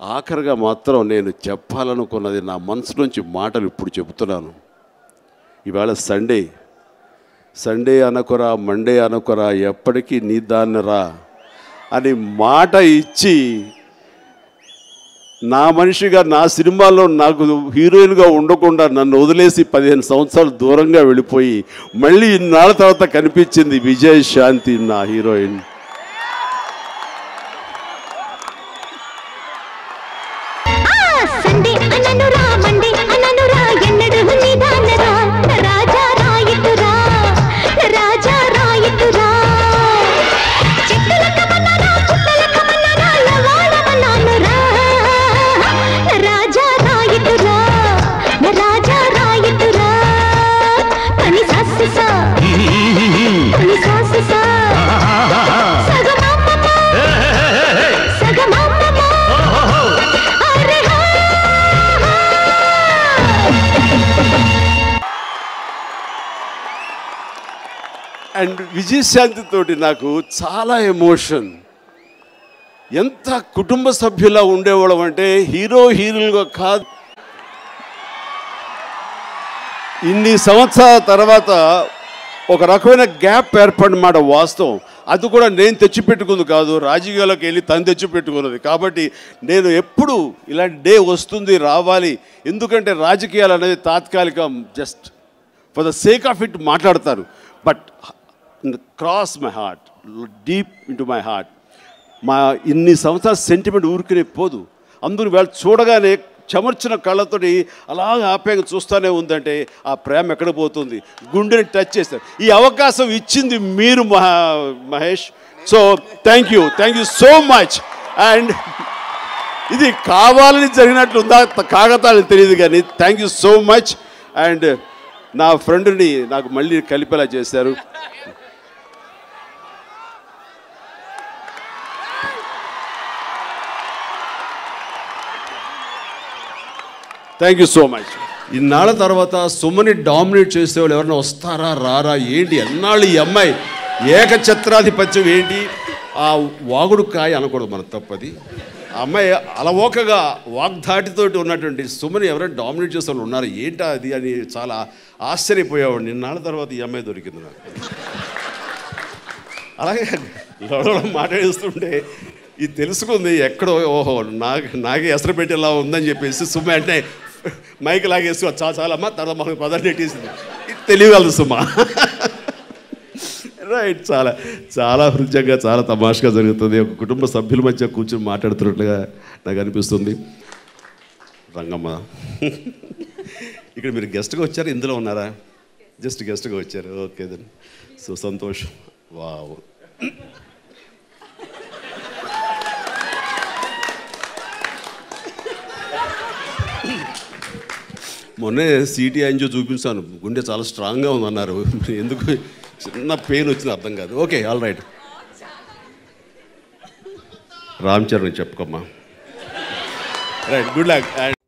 ఆఖరిగా మాత్రం నేను చెప్పాలనుకున్నది నా మనసు నుంచి మాటలు ఇప్పుడు చెబుతున్నాను ఇవాళ సండే సండే అనకురా మండే అనకురా ఎప్పటికీ నీ దాన్ని రా అని మాట ఇచ్చి నా మనిషిగా నా సినిమాలో నాకు హీరోయిన్గా ఉండకుండా నన్ను వదిలేసి పదిహేను సంవత్సరాలు దూరంగా వెళ్ళిపోయి మళ్ళీ ఇన్నాళ్ళ తర్వాత కనిపించింది విజయ్ శాంతి నా హీరోయిన్ సండే అననురా మండే అననురా ఎన్నడు నిదానరా రాజా రాయితురా రాజా రాయితురా చెక్కల కమలరా పుట్టల కమలరా లవాడమన్నానురా రాజా రాయితురా రాజా రాయితురా పని సాసిసా పని సాసిసా సగమమ్మమ్మ సగమమ్మమ్మ అరే హా అండ్ విజయశాంతి తోటి నాకు చాలా ఎమోషన్ ఎంత కుటుంబ సభ్యులా ఉండేవాళ్ళం అంటే హీరో హీరోలుగా కాదు ఇన్ని సంవత్సరాల తర్వాత ఒక రకమైన గ్యాప్ ఏర్పడిన వాస్తవం అది కూడా నేను తెచ్చిపెట్టుకుంది కాదు రాజకీయాలకు వెళ్ళి తను తెచ్చిపెట్టుకున్నది కాబట్టి నేను ఎప్పుడు ఇలాంటి డే వస్తుంది రావాలి ఎందుకంటే రాజకీయాలు అనేది తాత్కాలికం just for the sake of it మాట్లాడతారు but cross my heart deep into my heart మా ఇన్ని సంవత్సరాల సెంటిమెంట్ ఊరికనే పోదు అందరూ వాళ్ళు చూడగానే చెమర్చిన కళ్ళతోటి అలాగ ఆప్యాయంగా చూస్తూనే ఉందంటే ఆ ప్రేమ ఎక్కడ పోతుంది గుండెని టచ్ చేస్తారు ఈ అవకాశం ఇచ్చింది మీరు మహా Mahesh so thank you thank you so much and ఇది కావాలని జరిగినట్లు ఉందా కాగతాలని తెలియదు కానీ thank you so much and నా ఫ్రెండ్ని నాకు మళ్ళీ కలిపేలా చేశారు థ్యాంక్ యూ సో మచ్ ఇన్నాళ్ళ తర్వాత సుమని డామినేట్ చేసేవాళ్ళు ఎవరైనా వస్తారా రారా ఏంటి ఎన్నాళ్ళు ఈ అమ్మాయి ఏకఛత్రాధిపత్యం ఏంటి ఆ వాగుడు కాయ అనకూడదు మన తప్పది ఆ అమ్మాయి అలవోకగా వాగ్ధాటితోటి ఉన్నటువంటి సుమని ఎవరైనా డామినేట్ చేసే వాళ్ళు ఉన్నారు ఏంటా అది అని చాలా ఆశ్చర్యపోయేవాడు నిన్నాళ్ళ తర్వాత ఈ అమ్మాయి దొరికింది నాకు అలాగే లొడలో మాట్లాడిస్తుంటే ఇది తెలుసుకుంది ఎక్కడో ఓహో నాకు నాకే ఎసరు పెట్టేలా ఉందని చెప్పేసి సుమ అంటే మైక్ లాగేసి చాలా చాలా అమ్మ తర్వాత మనకు పదాలు నెట్టేసింది ఇది తెలియగలదు సుమ రైట్ చాలా చాలా హృదయంగా చాలా తమాషగా జరుగుతుంది ఒక కుటుంబ సభ్యుల మధ్య కూర్చొని మాట్లాడుతున్నట్లుగా నాకు అనిపిస్తుంది రంగమ్మ ఇక్కడ మీరు గెస్ట్గా వచ్చారు ఇందులో ఉన్నారా జస్ట్ గెస్ట్గా వచ్చారు ఓకే దెన్ సో సంతోషం వావ్ మొన్నే సిటీ యాంజియో చూపించాను గుండె చాలా స్ట్రాంగ్గా ఉందన్నారు ఎందుకు చిన్న పెయిన్ వచ్చింది అర్థం కాదు okay all right Ram Charan చెప్పుకోమ్మా రైట్ గుడ్ లక్ అండ్